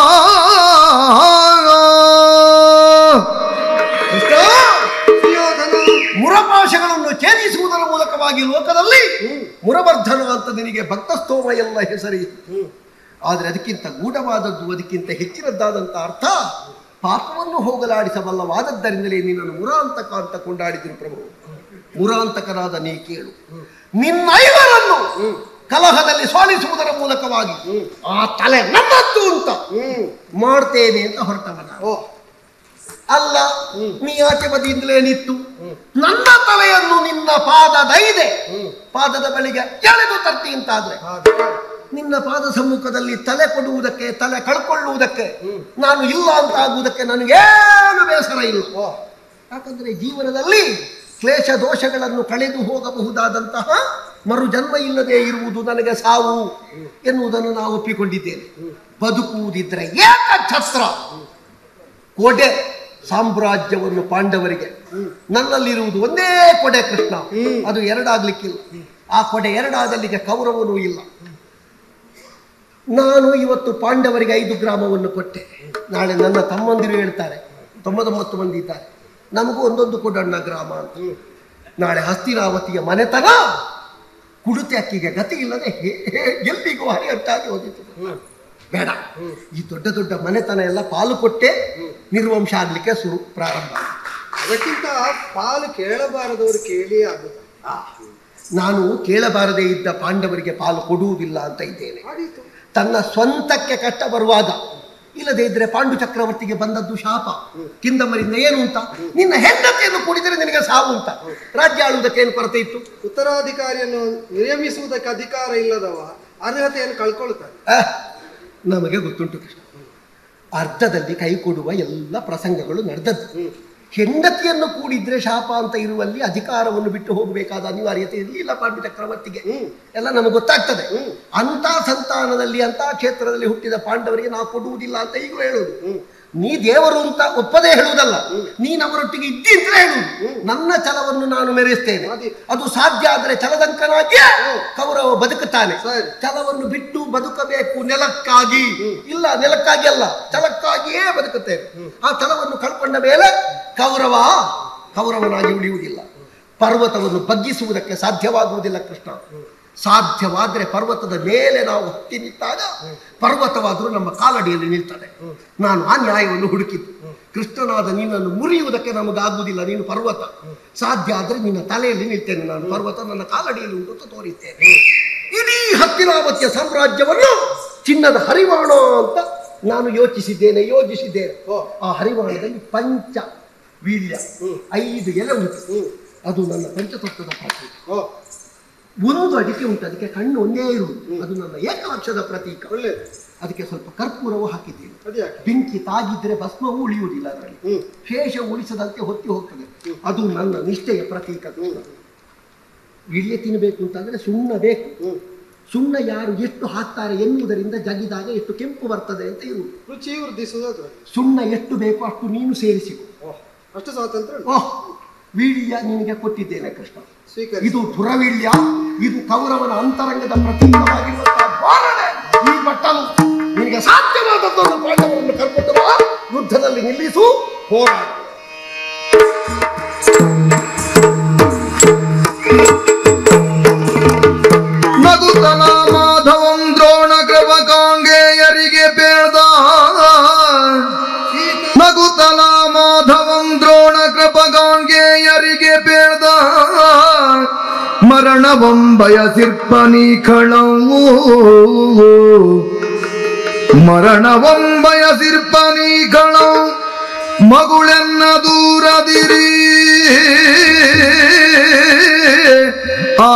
ಸುಯೋಧನ ಮುರಪಾಶಗಳನ್ನು ಛೇದಿಸುವುದರ ಮೂಲಕವಾಗಿ ಲೋಕದಲ್ಲಿ ಮುರವರ್ಧನ ಅಂತ ನಿನಗೆ ಭಕ್ತಸ್ತೋಮ ಎಲ್ಲ ಹೆಸರಿ ಆದರೆ ಅದಕ್ಕಿಂತ ಗೂಢವಾದದ್ದು ಅದಕ್ಕಿಂತ ಹೆಚ್ಚಿನದ್ದಾದಂಥ ಅರ್ಥ ಪಾಪವನ್ನು ಹೋಗಲಾಡಿಸಬಲ್ಲವಾದದ್ದರಿಂದಲೇ ನಿನ್ನನ್ನು ಮುರಾಂತಕ ಅಂತ ಕೊಂಡಾಡಿದ್ರು ಪ್ರಭು ಮುರಾಂತಕರಾದ ನೀ ಕೇಳು ನಿನ್ನೈವರನ್ನು ಕಲಹದಲ್ಲಿ ಸೋಲಿಸುವುದರ ಮೂಲಕವಾಗಿ ಆ ತಲೆ ನನ್ನದ್ದು ಅಂತ ಮಾಡ್ತೇನೆ ಅಂತ ಹೊರಟವನ ಓ ಅಲ್ಲ ನೀ ಆಚೆ ಬದಿಯಿಂದಲೇ ನಿತ್ತು ನನ್ನ ತಲೆಯನ್ನು ನಿನ್ನ ಪಾದದೈದೆ ಪಾದದ ಬಳಿಗೆ ಎಳೆದು ತರ್ತಿ ಅಂತಾದ್ರೆ ಹಾಗೆ ನಿನ್ನ ಪಾದ ಸಮ್ಮುಖದಲ್ಲಿ ತಲೆ ಕೊಡುವುದಕ್ಕೆ ತಲೆ ಕಳ್ಕೊಳ್ಳುವುದಕ್ಕೆ ನಾನು ಇಲ್ಲ ಅಂತ ಆಗುವುದಕ್ಕೆ ನನಗೇನು ಬೇಸರ ಇಲ್ಲ ಓ ಯಾಕಂದ್ರೆ ಜೀವನದಲ್ಲಿ ಕ್ಲೇಶ ದೋಷಗಳನ್ನು ಕಳೆದು ಹೋಗಬಹುದಾದಂತಹ ಮರು ಜನ್ಮ ಇಲ್ಲದೆ ಇರುವುದು ನನಗೆ ಸಾವು ಎನ್ನುವುದನ್ನು ನಾವು ಒಪ್ಪಿಕೊಂಡಿದ್ದೇನೆ ಬದುಕುವುದಿದ್ರೆ ಏಕ ಛತ್ರ ಕೊಡೆ ಸಾಮ್ರಾಜ್ಯವನ್ನು ಪಾಂಡವರಿಗೆ ನನ್ನಲ್ಲಿರುವುದು ಒಂದೇ ಕೊಡೆ ಕೃಷ್ಣ ಅದು ಎರಡಾಗ್ಲಿಕ್ಕಿಲ್ಲ ಆ ಕೊಡೆ ಎರಡಾದಲ್ಲಿಗೆ ಕೌರವನೂ ಇಲ್ಲ ನಾನು ಇವತ್ತು ಪಾಂಡವರಿಗೆ ಐದು ಗ್ರಾಮವನ್ನು ಕೊಟ್ಟೆ ನಾಳೆ ನನ್ನ ತಮ್ಮಂದಿರು ಹೇಳ್ತಾರೆ ತೊಂಬತ್ತೊಂಬತ್ತು ಮಂದಿ ಇದ್ದಾರೆ ನಮಗೂ ಒಂದೊಂದು ಕೊಡಣ್ಣ ಗ್ರಾಮ ಅಂತ ನಾಳೆ ಹಸ್ತಿನಾವತಿಯ ಮನೆತನ ಕುಡುತೆ ಅಕ್ಕಿಗೆ ಗತಿ ಇಲ್ಲದೆ ಹೇ- ಹೇ- ಎಲ್ಲಿಗೂ ಹರಿಯಟ್ಟಾಗಿ ಹೋದಿತು ಬೇಡ ಈ ದೊಡ್ಡ ದೊಡ್ಡ ಮನೆತನ ಎಲ್ಲ ಪಾಲು ಕೊಟ್ಟೆ ನಿರ್ವಂಶ ಆಗ್ಲಿಕ್ಕೆ ಶುರು ಪ್ರಾರಂಭ ಅದಕ್ಕಿಂತ ಪಾಲು ಕೇಳಬಾರದವರು ಕೇಳಿಯೇ ಆಗುದು ಆ, ನಾನು ಕೇಳಬಾರದೇ ಇದ್ದ ಪಾಂಡವರಿಗೆ ಪಾಲು ಕೊಡುವುದಿಲ್ಲ ಅಂತ ಇದ್ದೇನೆ ಆದೀತು ತನ್ನ ಸ್ವಂತಕ್ಕೆ ಕಷ್ಟ ಬರುವಾಗ ಇಲ್ಲದೆ ಇದ್ರೆ ಪಾಂಡು ಚಕ್ರವರ್ತಿಗೆ ಬಂದದ್ದು ಶಾಪ ಕಿಂದಮರಿಂದ ಏನು ಅಂತ ನಿನ್ನ ಹೆಂಡತಿಯನ್ನು ಕುಡಿದರೆ ನಿನಗೆ ಸಾವು ಅಂತ ರಾಜ್ಯ ಆಳುವುದಕ್ಕೆ ಏನು ಕೊರತೆ ಇತ್ತು ಉತ್ತರಾಧಿಕಾರಿಯನ್ನು ನಿಯಮಿಸುವುದಕ್ಕೆ ಅಧಿಕಾರ ಇಲ್ಲದವ ಅರ್ಹತೆಯನ್ನು ಕಳ್ಕೊಳ್ತಾನೆ ಆ, ನಮಗೆ ಗೊತ್ತುಂಟು ಕೃಷ್ಣ ಅರ್ಧದಲ್ಲಿ ಕೈ ಕೊಡುವ ಎಲ್ಲ ಪ್ರಸಂಗಗಳು ನಡೆದದ್ದು ಹೆಂಡತಿಯನ್ನು ಕೂಡಿದ್ರೆ ಶಾಪ ಅಂತ ಇರುವಲ್ಲಿ ಅಧಿಕಾರವನ್ನು ಬಿಟ್ಟು ಹೋಗಬೇಕಾದ ಅನಿವಾರ್ಯತೆ ಇರಲಿಲ್ಲ ಪಾಂಡು ಚಕ್ರವರ್ತಿಗೆ ಎಲ್ಲ ನಮಗೆ ಗೊತ್ತಾಗ್ತದೆ ಅಂತ ಸಂತಾನದಲ್ಲಿ ಅಂತ ಕ್ಷೇತ್ರದಲ್ಲಿ ಹುಟ್ಟಿದ ಪಾಂಡವರಿಗೆ ನಾವು ಕೊಡುವುದಿಲ್ಲ ಅಂತ ಈಗಲೂ ಹೇಳುವುದು ನೀ ದೇವರು ಅಂತ ಒಪ್ಪದೇ ಹೇಳುವುದಲ್ಲ ನೀನು ಅವರೊಟ್ಟಿಗೆ ಇದ್ದಿ ಅಂತ ಹೇಳುವುದು ನನ್ನ ಛಲವನ್ನು ನಾನು ಮೆರೆಸ್ತೇನೆ ಅದೇ. ಅದು ಸಾಧ್ಯ ಆದ್ರೆ ಛಲದಂಕನಾಗಿಯೇ ಕೌರವ ಬದುಕುತ್ತಾನೆ ಸರಿ. ಛಲವನ್ನು ಬಿಟ್ಟು ಬದುಕಬೇಕು ನೆಲಕ್ಕಾಗಿ ಇಲ್ಲ ನೆಲಕ್ಕಾಗಿ ಅಲ್ಲ ಛಲಕ್ಕಾಗಿಯೇ ಬದುಕುತ್ತೇವೆ ಆ ಛಲವನ್ನು ಕಳ್ಕೊಂಡ ಮೇಲೆ ಕೌರವ ಕೌರವನಾಗಿ ಉಳಿಯುವುದಿಲ್ಲ ಪರ್ವತವನ್ನು ಬಗ್ಗಿಸುವುದಕ್ಕೆ ಸಾಧ್ಯವಾಗುವುದಿಲ್ಲ ಕೃಷ್ಣ ಸಾಧ್ಯವಾದ್ರೆ ಪರ್ವತದ ಮೇಲೆ ನಾವು ಹತ್ತಿ ನಿಂತಾಗ ಪರ್ವತವಾದರೂ ನಮ್ಮ ಕಾಲಡಿಯಲ್ಲಿ ನಿಲ್ತದೆ ನಾನು ಆ ನ್ಯಾಯವನ್ನು ಹುಡುಕಿದ್ದು ಕೃಷ್ಣನಾದ ನಿನ್ನನ್ನು ಮುರಿಯುವುದಕ್ಕೆ ನಮಗಾಗುವುದಿಲ್ಲ ನೀನು ಪರ್ವತ ಸಾಧ್ಯ ಆದ್ರೆ ನಿನ್ನ ತಲೆಯಲ್ಲಿ ನಿಲ್ತೇನೆ ನಾನು ಪರ್ವತ ನನ್ನ ಕಾಲಡಿಯಲ್ಲಿ ಉಂಟು ಅಂತ ತೋರಿಸ್ತೇನೆ ಇಡೀ ಹತ್ತಿನಾವತಿಯ ಸಾಮ್ರಾಜ್ಯವನ್ನು ಚಿನ್ನದ ಹರಿವಾಣ ಅಂತ ನಾನು ಯೋಚಿಸಿದ್ದೇನೆ ಯೋಜಿಸಿದ್ದೇನೆ ಆ ಹರಿವಾಣದಲ್ಲಿ ಪಂಚ ವೀಳ್ಯ ಐದು ಎಲೆ ಉಂಟು ಅದು ನನ್ನ ಪಂಚತತ್ವದ ಪ್ರತೀಕ ಓ ಒಂದು ಅಡಿಕೆ ಉಂಟು ಅದಕ್ಕೆ ಕಣ್ಣು ಒಂದೇ ಇರುವುದು ಅದು ನನ್ನ ಏಕಲಕ್ಷದ ಪ್ರತೀಕ ಒಳ್ಳೇದು ಅದಕ್ಕೆ ಸ್ವಲ್ಪ ಕರ್ಪೂರವು ಹಾಕಿದ್ದೇನೆ ಅದ್ಯಾಕೆ ಬೆಂಕಿ ತಾಗಿದ್ರೆ ಭಸ್ಮವೂ ಉಳಿಯುವುದಿಲ್ಲ ಅದರಲ್ಲಿ ಹ್ಮ್ ಶೇಷ ಉಳಿಸದಂತೆ ಹೊತ್ತಿ ಹೋಗ್ತದೆ ಅದು ನನ್ನ ನಿಷ್ಠೆಯ ಪ್ರತೀಕ ವೀಳ್ಯ ತಿನ್ನಬೇಕು ಅಂತಂದ್ರೆ ಸುಣ್ಣ ಬೇಕು ಹ್ಮ್ ಸುಣ್ಣ ಯಾರು ಎಷ್ಟು ಹಾಕ್ತಾರೆ ಎನ್ನುವುದರಿಂದ ಜಗಿದಾಗ ಎಷ್ಟು ಕೆಂಪು ಬರ್ತದೆ ಅಂತ ಇರುವುದು ರುಚಿ ವೃದ್ಧಿಸುವುದು ಅದು ಸುಣ್ಣ ಎಷ್ಟು ಬೇಕೋ ಅಷ್ಟು ನೀನು ಸೇರಿಸಿಕೊ ಓಹ್, ಅಷ್ಟು ಸ್ವಾತಂತ್ರ್ಯ ಉಂಟು. ಓಹ್ ವೀಳ್ಯ ನಿನಗೆ ಕೊಟ್ಟಿದ್ದೇನೆ ಕೃಷ್ಣ ಸ್ವೀಕರಿಸಿ ಇದು ಪುರವೀಳ್ಯ ಇದು ಕೌರವನ ಅಂತರಂಗದ ಪ್ರತೀಕವಾಗಿರುವಂತಹ ಬಾರಣೆ ಈ ಬಟ್ಟಲು ನಿನಗೆ ಸಾಧ್ಯವಾದದ್ದನ್ನು ಪಾಂಡವರನ್ನು ಕರ್ಕೊಂಡು ಬಾ ಯುದ್ಧದಲ್ಲಿ ನಿಲ್ಲಿಸು ಹೋರಾಟ ನಗುತಲ ಮಾಧವಂ ದ್ರೋಣ ಕೃಪಕಾಂಗೇಯರಿಗೆ ಬೇಡ ನಗುತಲ ಮಾಧವಂ ದ್ರೋಣ ಕೃಪಕಾಂಗೇಯರಿಗೆ ಬೇಡ ಮರಣವಂ ಬಯಸಿರ್ಪನಿ ಕಳವು ಮರಣವಂ ಬಯಸಿರ್ಪನಿ ಕಳವು ಮಗುಳೆನ್ನ ದೂರದಿರಿ ಆ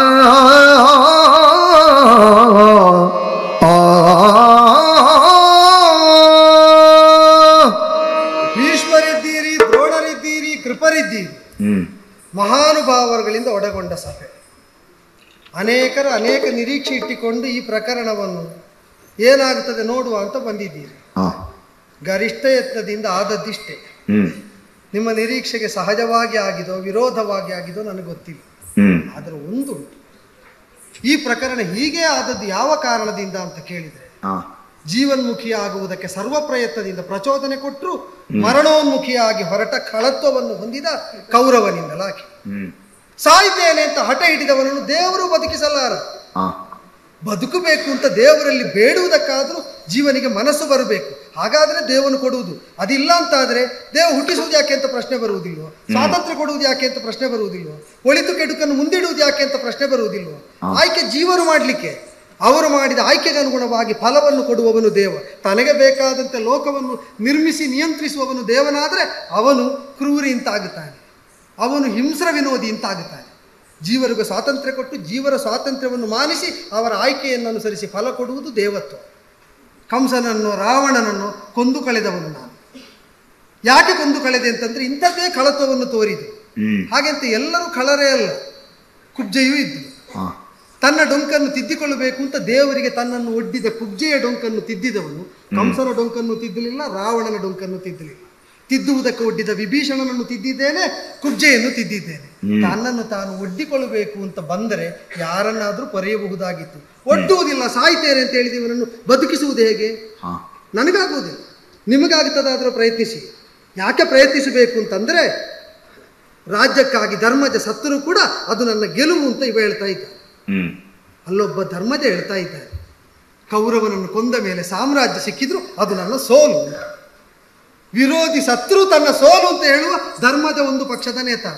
ಭೀಷ್ಮರಿದ್ದೀರಿ ದ್ರೋಣರಿದ್ದೀರಿ ಕೃಪರಿದ್ದೀರಿ ಮಹಾನುಭಾವರುಗಳಿಂದ ಒಳಗೊಂಡ ಸಭೆ ಅನೇಕರು ಅನೇಕ ನಿರೀಕ್ಷೆ ಇಟ್ಟುಕೊಂಡು ಈ ಪ್ರಕರಣವನ್ನು ಏನಾಗುತ್ತದೆ ನೋಡುವ ಅಂತ ಬಂದಿದ್ದೀರಿ ಗರಿಷ್ಠ ಯತ್ನದಿಂದ ಆದದ್ದಿಷ್ಟೇ ನಿಮ್ಮ ನಿರೀಕ್ಷೆಗೆ ಸಹಜವಾಗಿ ಆಗಿದೋ ವಿರೋಧವಾಗಿ ಆಗಿದೋ ನನಗೆ ಗೊತ್ತಿಲ್ಲ ಆದರೆ ಒಂದುಂಟು ಈ ಪ್ರಕರಣ ಹೀಗೆ ಆದದ್ದು ಯಾವ ಕಾರಣದಿಂದ ಅಂತ ಕೇಳಿದರೆ ಜೀವನ್ಮುಖಿ ಆಗುವುದಕ್ಕೆ ಸರ್ವ ಪ್ರಯತ್ನದಿಂದ ಪ್ರಚೋದನೆ ಕೊಟ್ಟರು ಮರಣೋನ್ಮುಖಿಯಾಗಿ ಹೊರಟ ಕಳತ್ವವನ್ನು ಹೊಂದಿದ ಕೌರವನಿಂದಲಾಗಿ ಸಾಯ್ತೇನೆ ಅಂತ ಹಠ ಹಿಡಿದವನನ್ನು ದೇವರು ಬದುಕಿಸಲಾರ ಬದುಕಬೇಕು ಅಂತ ದೇವರಲ್ಲಿ ಬೇಡುವುದಕ್ಕಾದ್ರೂ ಜೀವನಿಗೆ ಮನಸ್ಸು ಬರಬೇಕು ಹಾಗಾದ್ರೆ ದೇವನು ಕೊಡುವುದು ಅದಿಲ್ಲ ಅಂತಾದ್ರೆ ದೇವ ಹುಟ್ಟಿಸುವುದು ಯಾಕೆ ಅಂತ ಪ್ರಶ್ನೆ ಬರುವುದಿಲ್ವೋ ಸ್ವಾತಂತ್ರ್ಯ ಕೊಡುವುದು ಯಾಕೆ ಅಂತ ಪ್ರಶ್ನೆ ಬರುವುದಿಲ್ವೋ ಒಳಿತು ಕೆಡುಕನ್ನು ಮುಂದಿಡುವುದು ಯಾಕೆ ಅಂತ ಪ್ರಶ್ನೆ ಬರುವುದಿಲ್ವೋ ಆಯ್ಕೆ ಜೀವನು ಮಾಡಲಿಕ್ಕೆ ಅವರು ಮಾಡಿದ ಆಯ್ಕೆಗೆ ಅನುಗುಣವಾಗಿ ಫಲವನ್ನು ಕೊಡುವವನು ದೇವ ತನಗೆ ಬೇಕಾದಂತೆ ಲೋಕವನ್ನು ನಿರ್ಮಿಸಿ ನಿಯಂತ್ರಿಸುವವನು ದೇವನಾದರೆ ಅವನು ಕ್ರೂರಿ ಅಂತಾಗುತ್ತಾನೆ ಅವನು ಹಿಂಸ್ರ ವಿನೋದಿ ಅಂತಾಗುತ್ತಾನೆ ಜೀವರಿಗೂ ಸ್ವಾತಂತ್ರ್ಯ ಕೊಟ್ಟು ಜೀವರ ಸ್ವಾತಂತ್ರ್ಯವನ್ನು ಮಾನಿಸಿ ಅವರ ಆಯ್ಕೆಯನ್ನು ಅನುಸರಿಸಿ ಫಲ ಕೊಡುವುದು ದೇವತ್ವ ಕಂಸನನ್ನು ರಾವಣನನ್ನು ಕೊಂದು ಕಳೆದವನು ನಾನು ಯಾಕೆ ಕೊಂದು ಕಳೆದೆ ಅಂತಂದ್ರೆ ಇಂಥದ್ದೇ ಕಳತ್ವವನ್ನು ತೋರಿದು ಹಾಗೆಂತ ಎಲ್ಲರೂ ಕಳರೇ ಅಲ್ಲ ಕುಬ್ಜೆಯೂ ಇದ್ದು ತನ್ನ ಡೊಂಕನ್ನು ತಿದ್ದಿಕೊಳ್ಳಬೇಕು ಅಂತ ದೇವರಿಗೆ ತನ್ನನ್ನು ಒಡ್ಡಿದ ಕುಬ್ಜೆಯ ಡೊಂಕನ್ನು ತಿದ್ದಿದವನು ಕಂಸನ ಡೊಂಕನ್ನು ತಿದ್ದಲಿಲ್ಲ ರಾವಣನ ಡೊಂಕನ್ನು ತಿದ್ದಲಿಲ್ಲ ತಿದ್ದುವುದಕ್ಕೆ ಒಡ್ಡಿದ ವಿಭೀಷಣನನ್ನು ತಿದ್ದಿದ್ದೇನೆ ಕುಬ್ಜೆಯನ್ನು ತಿದ್ದಿದ್ದೇನೆ ತನ್ನನ್ನು ತಾನು ಒಡ್ಡಿಕೊಳ್ಳಬೇಕು ಅಂತ ಬಂದರೆ ಯಾರನ್ನಾದ್ರೂ ಪೊರೆಯಬಹುದಾಗಿತ್ತು ಒಡ್ಡುವುದಿಲ್ಲ ಸಾಯ್ತೇನೆ ಅಂತ ಹೇಳಿದ ಇವನನ್ನು ಬದುಕಿಸುವುದು ಹೇಗೆ ನನಗಾಗುವುದಿಲ್ಲ ನಿಮಗಾಗುತ್ತದಾದರೂ ಪ್ರಯತ್ನಿಸಿ ಯಾಕೆ ಪ್ರಯತ್ನಿಸಬೇಕು ಅಂತಂದ್ರೆ ರಾಜ್ಯಕ್ಕಾಗಿ ಧರ್ಮಜ ಸತ್ತರೂ ಕೂಡ ಅದು ನನ್ನ ಗೆಲುವು ಅಂತ ಇವ ಹೇಳ್ತಾ ಇದ್ದ ಅಲ್ಲೊಬ್ಬ ಧರ್ಮಜ ಹೇಳ್ತಾ ಇದ್ದಾರೆ ಕೌರವನನ್ನು ಕೊಂದ ಮೇಲೆ ಸಾಮ್ರಾಜ್ಯ ಸಿಕ್ಕಿದ್ರು ಅದು ನನ್ನ ಸೋಲು ವಿರೋಧಿ ಸತ್ರು ತನ್ನ ಸೋಲು ಅಂತ ಹೇಳುವ ಧರ್ಮದ ಒಂದು ಪಕ್ಷದ ನೇತ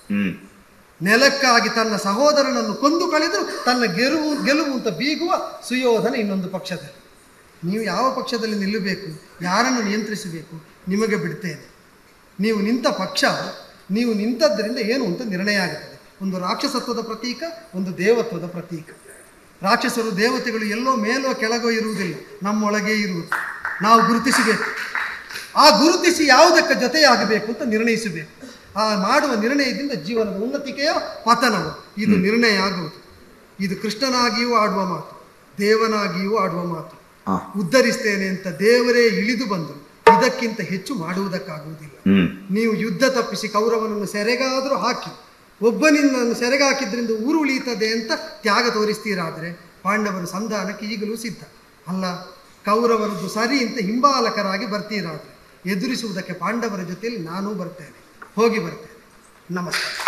ನೆಲಕ್ಕಾಗಿ ತನ್ನ ಸಹೋದರನನ್ನು ಕೊಂದು ಕಳೆದು ತನ್ನ ಗೆಲುವು ಗೆಲುವು ಅಂತ ಬೀಗುವ ಸುಯೋಧನ ಇನ್ನೊಂದು ಪಕ್ಷದಲ್ಲಿ ನೀವು ಯಾವ ಪಕ್ಷದಲ್ಲಿ ನಿಲ್ಲಬೇಕು ಯಾರನ್ನು ನಿಯಂತ್ರಿಸಬೇಕು ನಿಮಗೆ ಬಿಡ್ತೇನೆ ನೀವು ನಿಂತ ಪಕ್ಷ ನೀವು ನಿಂತದ್ರಿಂದ ಏನು ಅಂತ ನಿರ್ಣಯ ಆಗುತ್ತದೆ ಒಂದು ರಾಕ್ಷಸತ್ವದ ಪ್ರತೀಕ ಒಂದು ದೇವತ್ವದ ಪ್ರತೀಕ ರಾಕ್ಷಸರು ದೇವತೆಗಳು ಎಲ್ಲೋ ಮೇಲೋ ಕೆಳಗೋ ಇರುವುದಿಲ್ಲ ನಮ್ಮೊಳಗೆ ಇರುವುದು ನಾವು ಗುರುತಿಸಬೇಕು ಆ ಗುರುತಿಸಿ ಯಾವುದಕ್ಕೆ ಜೊತೆಯಾಗಬೇಕು ಅಂತ ನಿರ್ಣಯಿಸಬೇಕು ಆ ಮಾಡುವ ನಿರ್ಣಯದಿಂದ ಜೀವನದ ಉನ್ನತಿಕೆಯೋ ಪತನವೋ ಇದು ನಿರ್ಣಯ ಆಗುವುದು ಇದು ಕೃಷ್ಣನಾಗಿಯೂ ಆಡುವ ಮಾತು ದೇವನಾಗಿಯೂ ಆಡುವ ಮಾತು ಉದ್ಧರಿಸ್ತೇನೆ ಅಂತ ದೇವರೇ ಇಳಿದು ಬಂದರು ಇದಕ್ಕಿಂತ ಹೆಚ್ಚು ಮಾಡುವುದಕ್ಕಾಗುವುದಿಲ್ಲ ನೀವು ಯುದ್ಧ ತಪ್ಪಿಸಿ ಕೌರವನನ್ನು ಸೆರೆಗಾದರೂ ಹಾಕಿ ಒಬ್ಬನಿಂದ ಸೆರೆಗೆ ಹಾಕಿದ್ರಿಂದ ಊರು ಉಳಿಯುತ್ತದೆ ಅಂತ ತ್ಯಾಗ ತೋರಿಸ್ತೀರಾದರೆ ಪಾಂಡವರು ಸಂಧಾನಕ್ಕೆ ಈಗಲೂ ಸಿದ್ಧ ಅಲ್ಲ ಕೌರವರದ್ದು ಸರಿ ಅಂತ ಹಿಂಬಾಲಕರಾಗಿ ಬರ್ತೀರಾದರೆ ಎದುರಿಸುವುದಕ್ಕೆ ಪಾಂಡವರ ಜೊತೆಯಲ್ಲಿ ನಾನೂ ಬರ್ತೇನೆ ಹೋಗಿ ಬರ್ತೇನೆ ನಮಸ್ಕಾರ